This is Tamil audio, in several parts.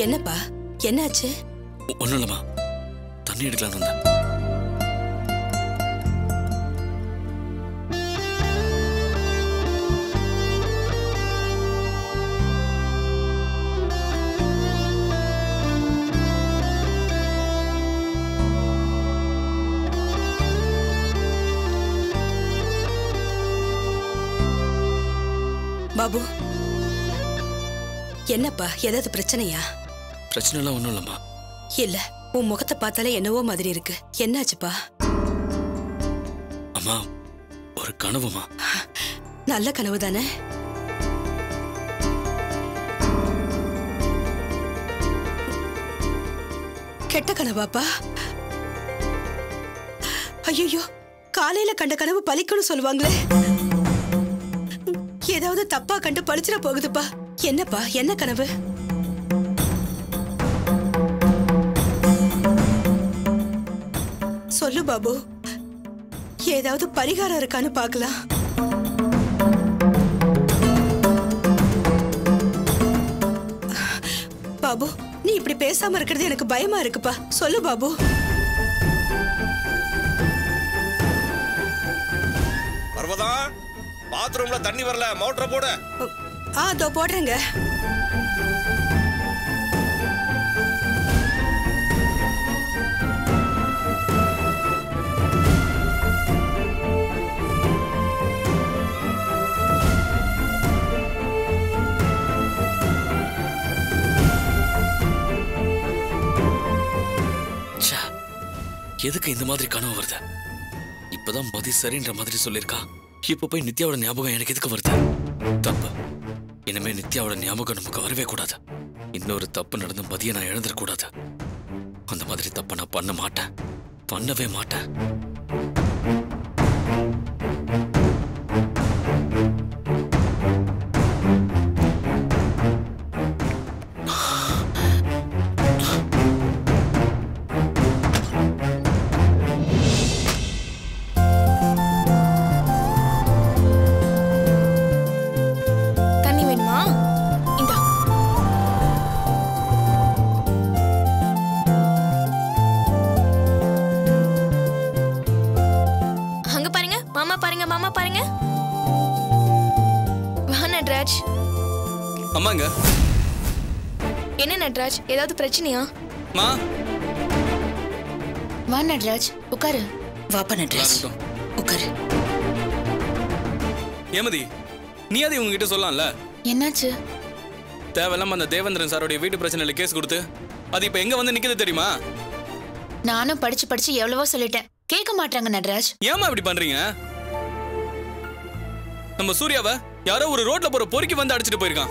என்னப்பா என்னாச்சு ஒன்றும் இல்லைம்மா தண்ணி எடுக்கலான்னு வந்தேன் பாபு என்னப்பா ஏதாவது பிரச்சனையா பிரச்சனைலாம் ஒன்றும் இல்லைம்மா இல்ல உன் முகத்தை பார்த்தாலே என்னவோ மாதிரி இருக்கு என்னாச்சுப்பா அம்மா ஒரு கனவுமா நல்ல கனவு தானே கெட்ட கனவாப்பா ஐயோ காலையில கண்ட கனவு பலிக்கணும் சொல்லுவாங்களே ஏதாவது தப்பா கண்டு பழிச்சிட போகுதுப்பா என்னப்பா என்ன கனவு சொல்லு பாபு ஏதாவது பரிகாரம் இருக்கான்னு பார்க்கலாம் பாபு நீ இப்படி பேசாம இருக்கிறது எனக்கு பயமா இருக்குப்பா சொல்லு பாபு பர்வதா பாத்ரூம்ல தண்ணி வரல மோட்டரை போடு ஆ அதோ போடுறேங்க ச்சே எதுக்கு இந்த மாதிரி கனவு வருது இப்பதான் மதி சரின்ற மாதிரி சொல்லியிருக்கா இப்ப போய் நித்யாவோட ஞாபகம் எனக்கு எதுக்கு வருது தப்பு இனிமே நித்யாவோட ஞாபகம் நமக்கு வரவே கூடாது இன்னொரு தப்பு நடந்து மதிய நான் எழுந்துடக்கூடாது அந்த மாதிரி தப்பை நான் பண்ண மாட்டேன் பண்ணவே மாட்டேன் தண்ணி வேணுமா இந்தா அங்க பாருங்க மாமா பாருங்க மாமா பாருங்க வா நட்ராஜ் அம்மாங்க என்ன நட்ராஜ் ஏதாவது பிரச்சனையா மா வா நட்ராஜ் உட்காரு வாப்பா நட்ராஜ் இருக்கட்டும். உட்காரு ஏமதி நீ அதை உங்ககிட்ட சொல்லலாம்ல என்னாச்சு தேவையில்லாம அந்த தேவேந்திரன் சாரோடைய வீட்டு பிரச்சனையில கேஸ் கொடுத்து அது இப்ப எங்க வந்து நிக்குது தெரியுமா நானும் படிச்சு படிச்சு எவ்வளவோ சொல்லிட்டேன் கேட்க மாட்டாங்க நட்ராஜ் ஏமா இப்படி பண்றீங்க நம்ம சூர்யாவை யாரோ ஒரு ரோட்ல போற பொறுக்கி வந்து அடிச்சிட்டு போயிருக்கான்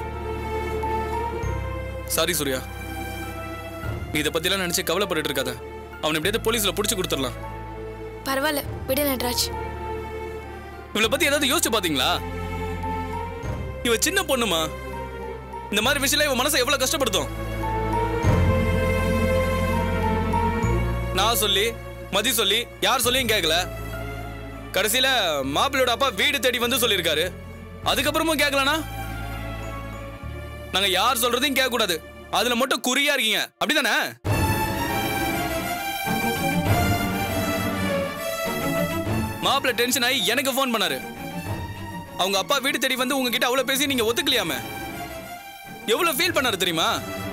சாரி சூர்யா நீ இதை பத்திலாம் நினைச்சு கவலைப்பட்டுட்டு இருக்காத அவனை எப்படியாவது போலீஸ்ல புடிச்சு கொடுத்துடலாம் பரவாயில்ல விடு நட்ராஜ் இவளை பத்தி ஏதாவது யோசிச்சு பாத்தீங்களா இவ சின்ன பொண்ணுமா இந்த மாதிரி விஷயம் இவன் மனசை எவ்வளவு கஷ்டப்படுத்தும் நான் சொல்லி மதி சொல்லி யார் சொல்லியும் கேட்கல கடைசியில மாப்பிள்ளையோட அப்பா வீடு தேடி வந்து சொல்லியிருக்காரு அதுக்கப்புறமும் கேட்கலனா நாங்க யார் சொல்றதையும் கேட்க கூடாது அதுல மட்டும் குறியா இருக்கீங்க அப்படிதானே மாப்பிள்ளை டென்ஷன் ஆகி எனக்கு ஃபோன் பண்ணாரு அவங்க அப்பா வீடு தேடி வந்து உங்ககிட்ட அவ்வளவு பேசி நீங்க ஒத்துக்கலையாம எவ்வளவு ஃபீல் பண்ணாரு தெரியுமா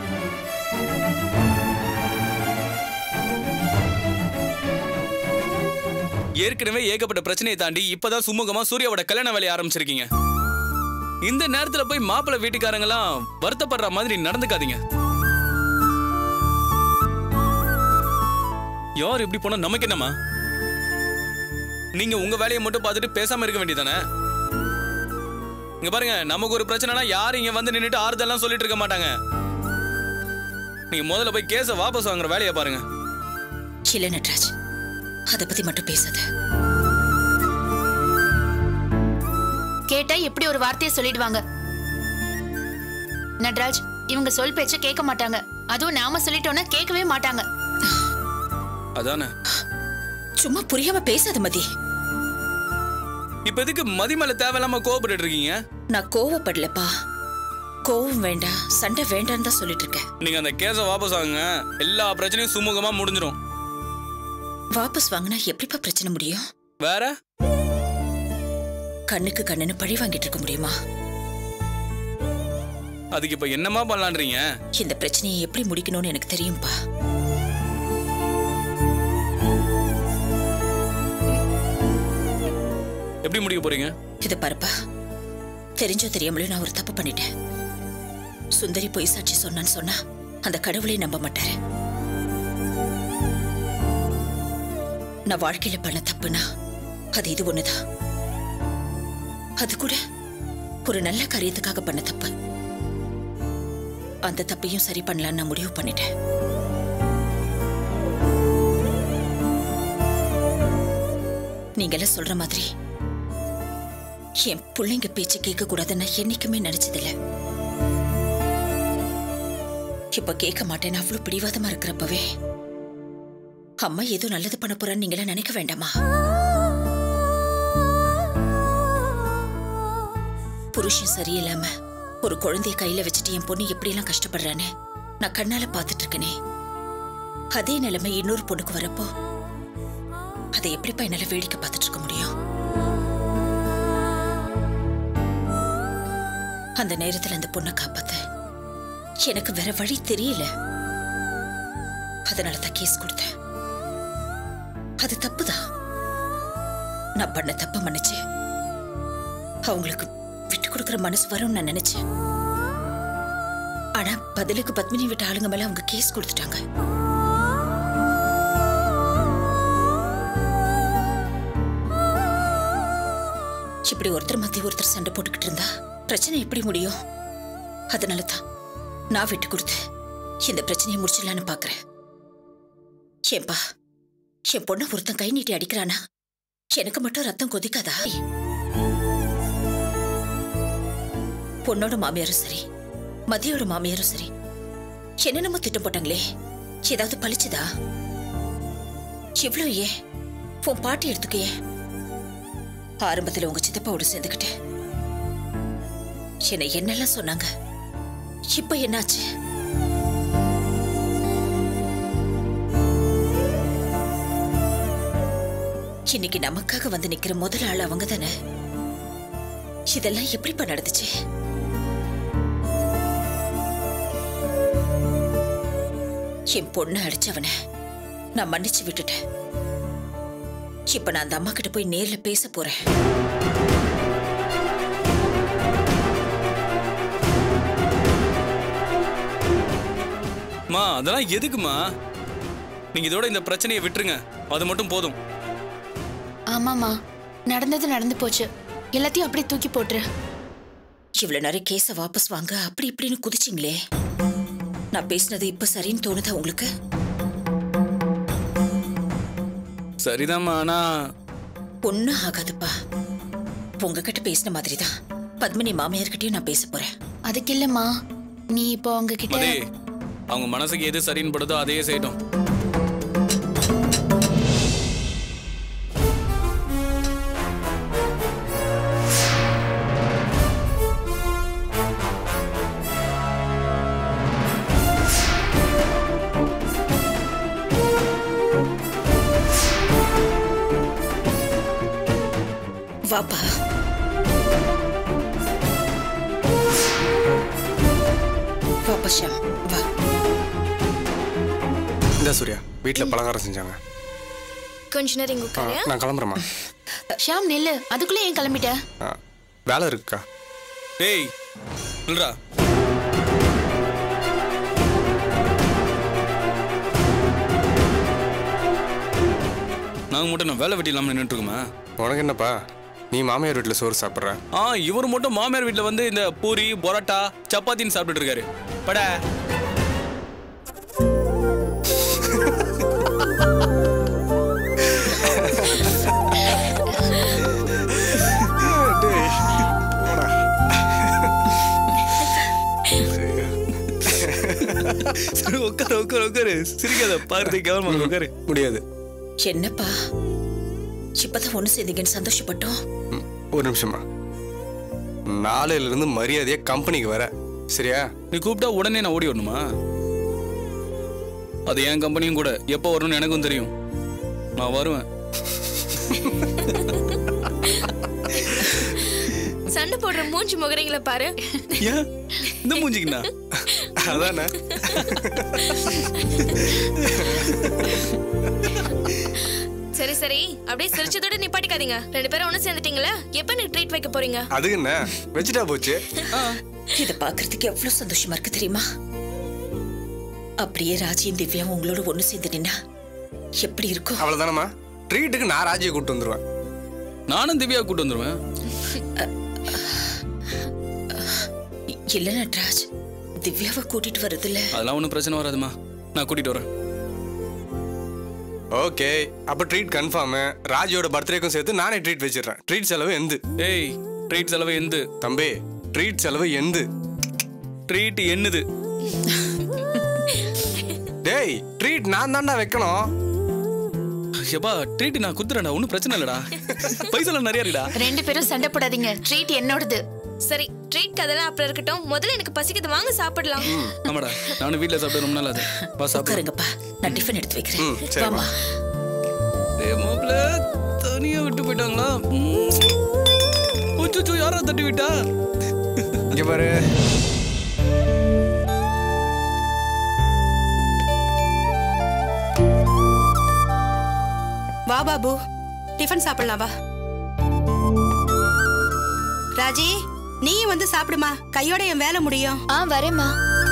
ஏற்கனவே ஏகப்பட்ட பிரச்சனையை தாண்டி இப்பதான் சுமூகமா சூர்யாவோட கல்யாண வேலையை ஆரம்பிச்சிருக்கீங்க இந்த நேரத்துல போய் மாப்பிள்ளை வீட்டுக்காரங்கலாம் வருத்தப்படுற மாதிரி நடந்துக்காதீங்க யார் இப்படி போனா நமக்கு என்னமா நீங்க உங்க வேலையை மட்டும் பார்த்துட்டு பேசாம இருக்க வேண்டியதானே இங்க பாருங்க நமக்கு ஒரு பிரச்சனைனா யாரும் இங்க வந்து நின்னுட்டு ஆறுதல்லாம் சொல்லிட்டு இருக்க மாட்டாங்க நீங்க முதல்ல போய் கேஸ வாபஸ் வாங்குற வேலையை பாருங்க இல்ல நட்ராஜ் அதை பத்தி மட்டும் பேசாத கேட்டா எப்படி ஒரு வார்த்தையை சொல்லிடுவாங்க நட்ராஜ் இவங்க சொல் பேச்ச கேட்க மாட்டாங்க அதுவும் நாம சொல்லிட்டோம்னா கேட்கவே மாட்டாங்க அதானே சும்மா புரியாம பேசாத மதி இப்ப எதுக்கு மதி மேல தேவையில்லாம கோவப்பட்டு இருக்கீங்க நான் கோவப்படலப்பா கோவம் வேண்டாம் சண்டை வேண்டான்னு தான் சொல்லிட்டு இருக்கேன் நீங்க அந்த கேஸை வாபஸ் வாங்குங்க எல்லா பிரச்சனையும் சுமூகமா முடிஞ்சிடும் வாபஸ் வாங்கினா எப்படிப்பா பிரச்சனை முடியும் வேற கண்ணுக்கு கண்ணுன்னு பழி வாங்கிட்டு இருக்க முடியுமா அதுக்கு இப்ப என்னமா பண்ணலான்றீங்க இந்த பிரச்சனையை எப்படி முடிக்கணும்னு எனக்கு தெரியும்பா எப்படி முடிக்க போறீங்க இத பாருப்பா தெரிஞ்சோ தெரியாமலையோ நான் ஒரு தப்பு பண்ணிட்டேன் சுந்தரி பொய் சாட்சி சொன்னான்னு சொன்னா அந்த கடவுளே நம்ப மாட்டாரு நான் வாழ்க்கையில பண்ண தப்புனா அது இது ஒண்ணுதான் அது கூட ஒரு நல்ல காரியத்துக்காக பண்ண தப்பு அந்த தப்பையும் சரி பண்ணலான்னு நான் முடிவு பண்ணிட்டேன் நீங்கெல்லாம் சொல்ற மாதிரி என் பிள்ளைங்க பேச்சு கேட்க கூடாதுன்னு என்னைக்குமே நினைச்சதில்ல இப்ப கேட்க மாட்டேன்னு அவ்வளவு பிடிவாதமா இருக்கிறப்பவே அம்மா ஏதோ நல்லது பண்ண போறான்னு நீங்களா நினைக்க வேண்டாமா புருஷன் சரியில்லாம ஒரு குழந்தைய கையில வச்சுட்டு என் பொண்ணு எப்படியெல்லாம் கஷ்டப்படுறான்னு நான் கண்ணால பாத்துட்டு இருக்கனே அதே நிலைமை இன்னொரு பொண்ணுக்கு வரப்போ அதை எப்படிப்பா என்னால வேடிக்கை பார்த்துட்டு இருக்க முடியும் அந்த நேரத்துல அந்த பொண்ணை காப்பாத்த எனக்கு வேற வழி தெரியல அதனால தான் கேஸ் கொடுத்தேன் அது தப்புதான் நான் பண்ண தப்ப மன்னிச்சு அவங்களுக்கு விட்டு கொடுக்கிற மனசு வரும்னு நான் நினைச்சேன் ஆனா பதிலுக்கு பத்மினி விட்ட ஆளுங்க மேல அவங்க கேஸ் கொடுத்துட்டாங்க இப்படி ஒருத்தர் மத்திய ஒருத்தர் சண்டை போட்டுக்கிட்டு இருந்தா பிரச்சனை எப்படி முடியும் அதனால தான் நான் விட்டு கொடுத்து இந்த பிரச்சனையை முடிச்சிடலான்னு பாக்குறேன் ஏன்பா என் பொண்ணை ஒருத்தன் கை நீட்டி அடிக்கிறானா எனக்கு மட்டும் ரத்தம் கொதிக்காதா பொண்ணோட மாமியாரும் சரி மதியோட மாமியாரும் சரி என்னென்னமோ திட்டம் போட்டாங்களே ஏதாவது பழிச்சுதா இவ்வளோ ஏன் உன் பாட்டி எடுத்துக்க ஏன் ஆரம்பத்துல உங்க சித்தப்பாவோட சேர்ந்துக்கிட்டேன் என்னை என்னெல்லாம் சொன்னாங்க இப்ப என்னாச்சு இன்னைக்கு நமக்காக வந்து நிக்கிற முதல் ஆள் அவங்க தானே இதெல்லாம் எப்படிப்பா நடந்துச்சு என் பொண்ணை அடிச்சவன நான் மன்னிச்சு விட்டுட்டேன் இப்ப நான் அந்த அம்மா கிட்ட போய் நேர்ல பேச போறேன் மா அதெல்லாம் எதுக்குமா நீங்க இதோட இந்த பிரச்சனையை விட்டுருங்க அது மட்டும் போதும் ஆமாமா நடந்தது நடந்து போச்சு எல்லாத்தையும் அப்படியே தூக்கி போட்டுரு இவ்வளவு நிறைய கேஸ வாபஸ் வாங்க அப்படி இப்படின்னு குதிச்சிங்களே நான் பேசினது இப்ப சரின்னு தோணுதா உங்களுக்கு சரிதாம்மா ஆனா ஒன்னும் ஆகாதுப்பா உங்ககிட்ட பேசின மாதிரி தான் பத்மினி மாமியார்கிட்டயும் நான் பேச போறேன் அதுக்கு இல்லம்மா நீ இப்போ அவங்க கிட்ட மதி அவங்க மனசுக்கு எது சரின்னு படுதோ அதையே செய்யட்டும் வாப்பா வாப்பா ஷாம் வா இந்த சூர்யா வீட்டில் பலகாரம் செஞ்சாங்க கொஞ்ச நேரம் இங்க ஆ, உட்காரு நான் கிளம்புறேம்மா ஷாம் நில்லு அதுக்குள்ளே ஏன் கிளம்பிட்ட ஆ, வேலை இருக்குக்கா டேய் இல்லடா நாங்க மட்டும் நான் வேலை வெட்டி இல்லாமல் நின்றுட்டு இருக்கோமா உனக்கு என்னப்பா நீ மாமியார் வீட்டில் சோறு சாப்பிட்ற ஆ இவர் மட்டும் மாமியார் வீட்டில் வந்து இந்த பூரி பரோட்டா சப்பாத்தின்னு சாப்பிட்டுட்டு இருக்காரு பட சரி உட்காரு உட்காரு உட்காரு சிரிக்காத பாருதி கவர்மெண்ட் உட்காரு முடியாது என்னப்பா இப்பதான் ஒண்ணு சேர்ந்தீங்கன்னு சந்தோஷப்பட்டோம் ம், ஒரு நிமிஷமா நாளையிலிருந்து மரியாதையாக கம்பெனிக்கு வர சரியா நீ கூப்பிட்டா உடனே நான் ஓடி வரணுமா அது என் கம்பெனியும் கூட எப்போ வரணும்னு எனக்கும் தெரியும் நான் வருவேன் சண்டை போடுற மூஞ்சி முகரைங்களை பாரு ஏன் இந்த மூஞ்சிக்குண்ணா அதானே சரி சரி அப்படியே சிரிச்சதோட நிப்பாட்டிக்காதீங்க ரெண்டு பேரும் ஒண்ணு சேர்ந்துட்டீங்களா எப்ப எனக்கு ட்ரீட் வைக்க போறீங்க அதுக்கு என்ன வச்சுட்டா போச்சு இத பாக்குறதுக்கு எவ்வளவு சந்தோஷமா இருக்கு தெரியுமா அப்படியே ராஜியும் திவ்யாவும் உங்களோட ஒண்ணு சேர்ந்து நின்னா எப்படி இருக்கும் அவ்வளவுதானம்மா ட்ரீட்டுக்கு நான் ராஜியை கூட்டு வந்துருவேன் நானும் திவ்யா கூட்டு வந்துருவேன் இல்ல நட்ராஜ் திவ்யாவை கூட்டிட்டு வர்றதுல அதெல்லாம் ஒன்றும் பிரச்சனை வராதுமா நான் கூட்டிட்டு வரேன் ஓகே அப்ப ட்ரீட் கன்ஃபார்ம் ராஜியோட பர்த்டேக்கும் சேர்த்து நானே ட்ரீட் வச்சிடுறேன் ட்ரீட் செலவு எந்து ஏய் ட்ரீட் செலவு எந்து தம்பி ட்ரீட் செலவு எந்து ட்ரீட் என்னது டேய் ட்ரீட் நான் தான்டா வைக்கணும் எப்பா ட்ரீட் நான் குத்துறேன்டா ஒன்றும் பிரச்சனை இல்லடா பைசலாம் நிறைய இருக்குடா ரெண்டு பேரும் சண்டை போடாதீங்க ட்ரீட் என்னோடது சரி ட்ரீட் கதெல்லாம் அப்புறம் இருக்கட்டும் முதல்ல எனக்கு பசிக்குது வாங்க சாப்பிடலாம் ஆமாடா நானும் வீட்டில் சாப்பிட்டு ரொம்ப நாள் அது வா சாப்பிடுறேன் உட்காருங்கப்பா நான் டிஃபன் எடுத்து ம், வைக்கிறேன் சரிம்மா. வாமா டேய் மாப்ள தனியா விட்டு போயிட்டாங்களா அச்சோ யாரா தட்டி விட்டா இங்க பாரு வா பாபு டிஃபன் சாப்பிடலாம் வா ராஜி நீயும் வந்து சாப்பிடுமா கையோட என் வேலை முடியும் ஆ வரேம்மா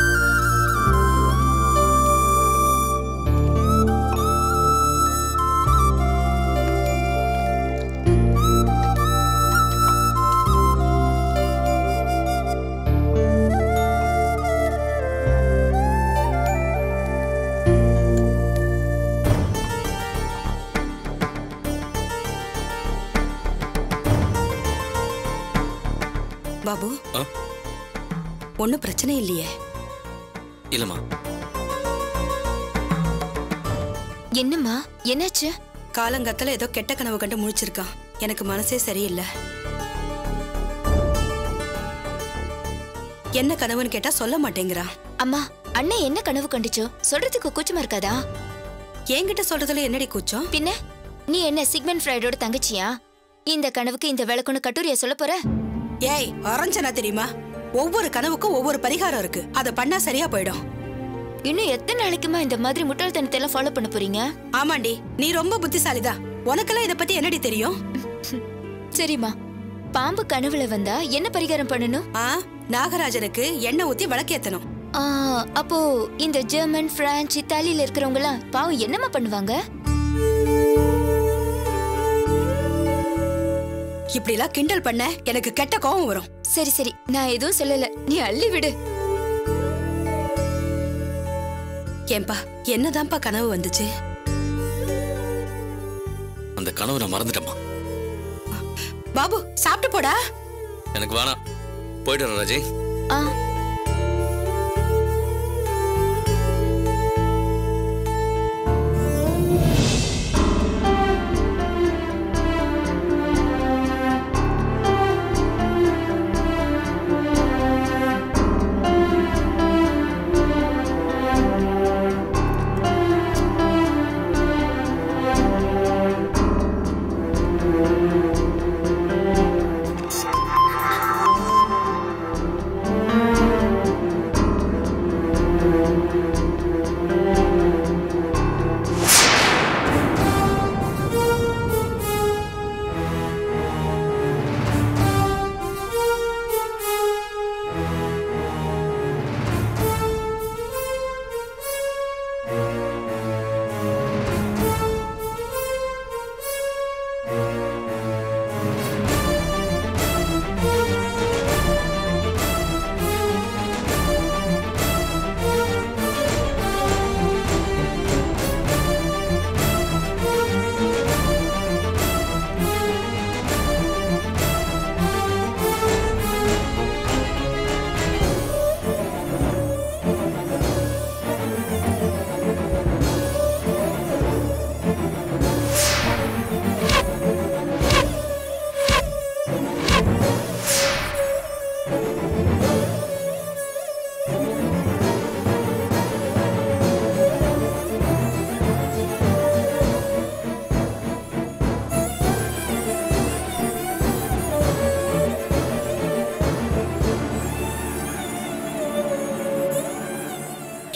பாபு ஆ? ஒன்னும் பிரச்சனை இல்லையே இல்லம்மா என்னம்மா என்னாச்சு காலங்கத்துல ஏதோ கெட்ட கனவு கண்டு முழிச்சிருக்கான் எனக்கு மனசே சரியில்லை என்ன கனவுன்னு கேட்டா சொல்ல மாட்டேங்கிறான் அம்மா அண்ணன் என்ன கனவு கண்டுச்சோ சொல்றதுக்கு கூச்சமா இருக்காதா என்கிட்ட சொல்றதுல என்னடி கூச்சம் பின்ன நீ என்ன சிக்மெண்ட் ஃப்ரைடோட தங்கச்சியா இந்த கனவுக்கு இந்த விளக்குன்னு கட்டுரைய சொல்ல போற ஏய் அரஞ்சனா தெரியுமா ஒவ்வொரு கனவுக்கும் ஒவ்வொரு பரிகாரம் இருக்கு அதை பண்ணா சரியா போயிடும் இன்னும் எத்தனை நாளைக்குமா இந்த மாதிரி முட்டாள்தனத்தை எல்லாம் ஃபாலோ பண்ண போறீங்க ஆமாண்டி நீ ரொம்ப புத்திசாலிதான் உனக்கெல்லாம் இத பத்தி என்னடி தெரியும் சரிம்மா பாம்பு கனவுல வந்தா என்ன பரிகாரம் பண்ணணும் ஆ நாகராஜனுக்கு எண்ணெய் ஊத்தி விளக்கேத்தணும் ஆ, அப்போ இந்த ஜெர்மன் பிரான்ச் இத்தாலியில இருக்கிறவங்க எல்லாம் பாவம் என்னம்மா பண்ணுவாங்க இப்படி எல்லாம் கிண்டல் பண்ண எனக்கு கெட்ட கோவம் வரும் சரி சரி நான் எதுவும் சொல்லல நீ அள்ளி விடு ஏன்பா என்னதான்ப்பா கனவு வந்துச்சு அந்த கனவு நான் மறந்துட்டேம்மா பாபு சாப்பிட்டு போடா எனக்கு வேணாம் போயிட்டு வரேன் ராஜே ஆ ஆ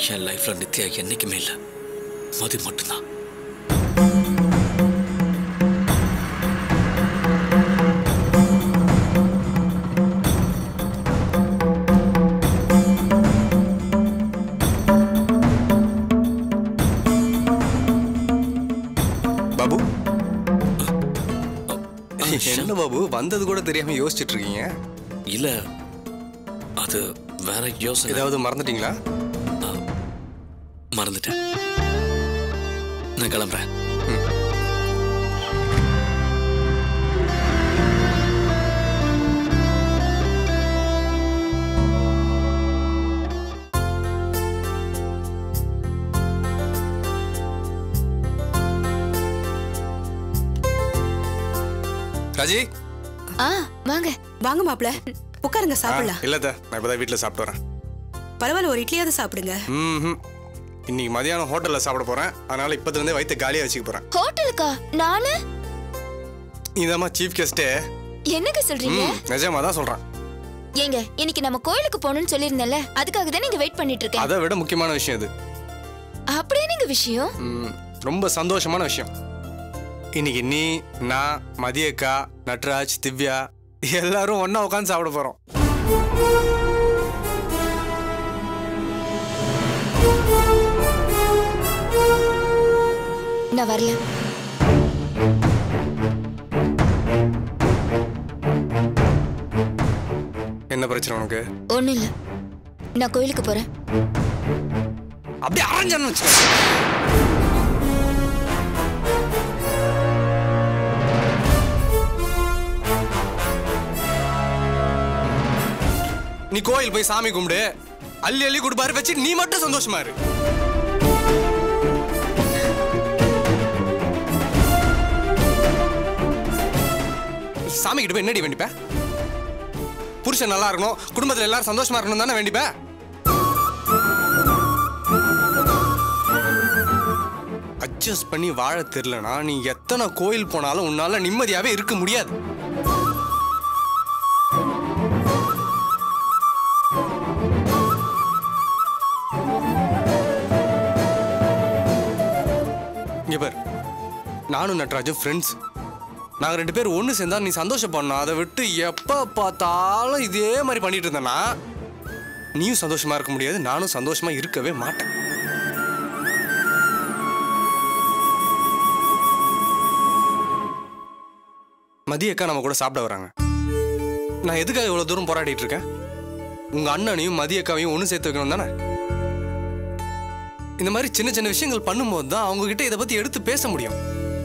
என் லைஃப்ல நித்யா என்னைக்குமே இல்லை மதி மட்டும்தான் பாபு என்ன பாபு வந்தது கூட தெரியாம யோசிச்சுட்டு இருக்கீங்க இல்ல அது வேற யோசனை ஏதாவது மறந்துட்டீங்களா மறந்துட்டேன் நான் கிளம்புறேன் ராஜி ஆ வாங்க வாங்க மாப்ள உட்காருங்க ஆ, சாப்பிடலாம் இல்ல நான் இப்பதான் வீட்டுல சாப்பிட்டு வரேன் பரவாயில்ல ஒரு இட்லியாவது சாப்பிடுங்க ம்ஹும். இன்னைக்கு மதியானம் ஹோட்டல்ல சாப்பிட போறேன் அதனால இப்பத்துல இருந்தே வயிற்று காலியா வச்சுக்க போறேன் ஹோட்டலுக்கா நானு இதாம்மா சீஃப் கெஸ்டே என்னங்க சொல்றீங்க ம் நிஜமா தான் சொல்றேன் ஏங்க இன்னைக்கு நம்ம கோயிலுக்கு போகணும்னு சொல்லியிருந்தேன்ல அதுக்காக தான் நீங்க வெயிட் பண்ணிட்டு இருக்கேன் அதை விட முக்கியமான விஷயம் இது அப்படியே நீங்க விஷயம் ம், ரொம்ப சந்தோஷமான விஷயம் இன்னைக்கு நீ நான் மதியக்கா நட்ராஜ் திவ்யா எல்லாரும் ஒண்ணா உட்காந்து சாப்பிட போறோம் நான் வரல என்ன பிரச்சனை உனக்கு ஒண்ணும் இல்ல நான் கோயிலுக்கு போறேன் அப்படியே அரைஞ்சான்னு வச்சுக்க நீ கோயில் போய் சாமி கும்பிடு அள்ளி அள்ளி கொடுப்பாரு வச்சு நீ மட்டும் சந்தோஷமா இரு சாமி கிட்ட போய் என்னடி வேண்டிப்ப புருஷன் நல்லா இருக்கணும் குடும்பத்துல எல்லாரும் சந்தோஷமா இருக்கணும் தானே வேண்டிப்ப அட்ஜஸ்ட் பண்ணி வாழ தெரிலனா நீ எத்தனை கோயில் போனாலும் உன்னால நிம்மதியாவே இருக்க முடியாது இங்க பாரு நானும் நட்ராஜும் ஃப்ரெண்ட்ஸ் நாங்க ரெண்டு பேரும் ஒன்று சேர்ந்தா நீ சந்தோஷப்படணும் அதை விட்டு எப்ப பார்த்தாலும் இதே மாதிரி பண்ணிட்டு இருந்தேன்னா நீயும் சந்தோஷமா இருக்க முடியாது நானும் சந்தோஷமா இருக்கவே மாட்டேன் மதிய அக்கா நம்ம கூட சாப்பிட வராங்க நான் எதுக்காக இவ்வளவு தூரம் போராடிட்டு இருக்கேன் உங்க அண்ணனையும் மதிய அக்காவையும் ஒன்று சேர்த்து வைக்கணும் தானே இந்த மாதிரி சின்ன சின்ன விஷயங்கள் பண்ணும்போது தான் அவங்க கிட்ட இதை பத்தி எடுத்து பேச முடியும்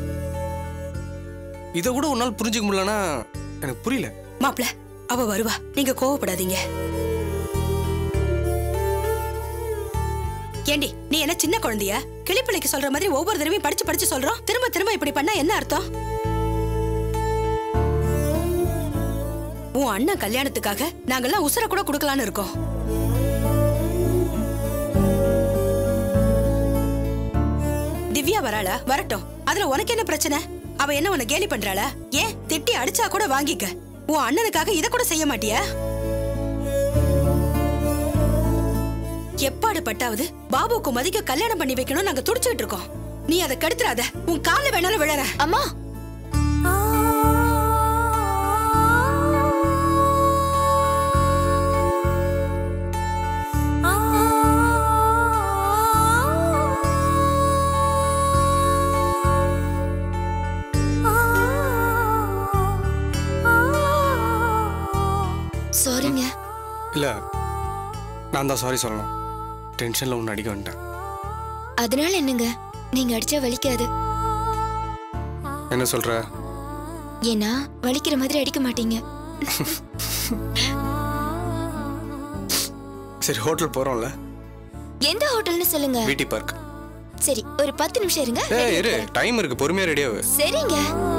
இதை கூட உன்னால் புரிஞ்சுக்க முடியலன்னா எனக்கு புரியல மாப்ள அவ வருவா நீங்க கோவப்படாதீங்க ஏண்டி நீ என்ன சின்ன குழந்தையா கிளிப்பிள்ளைக்கு சொல்ற மாதிரி ஒவ்வொரு தடவையும் படிச்சு படிச்சு சொல்றோம் திரும்ப திரும்ப இப்படி பண்ணா என்ன அர்த்தம் உன் அண்ணன் கல்யாணத்துக்காக நாங்கெல்லாம் உசுர கூட கொடுக்கலான்னு இருக்கோம் திவ்யா வராளா வரட்டும் அதுல உனக்கு என்ன பிரச்சனை அவ என்ன உன்னை கேலி பண்றாளா ஏன் திட்டி அடிச்சா கூட வாங்கிக்க உன் அண்ணனுக்காக இத கூட செய்ய மாட்டியா எப்பாடு பட்டாவது பாபுக்கு மதிக்க கல்யாணம் பண்ணி வைக்கணும் நாங்க துடிச்சிட்டு இருக்கோம் நீ அதை கெடுத்துறாத உன் கால வேணாலும் விழற அம்மா சாரிங்க இல்ல நான் தான் சாரி சொல்லணும் டென்ஷன்ல ஒன்று அடிக்க வந்துட்டேன் அதனால என்னங்க நீங்க அடிச்சா வலிக்காது என்ன சொல்ற ஏன்னா வலிக்கிற மாதிரி அடிக்க மாட்டீங்க சரி ஹோட்டல் போறோம்ல எந்த ஹோட்டல்னு சொல்லுங்க பிடி பார்க் சரி ஒரு பத்து நிமிஷம் இருங்க ஏ இரு டைம் இருக்கு பொறுமையா ரெடியாவு சரிங்க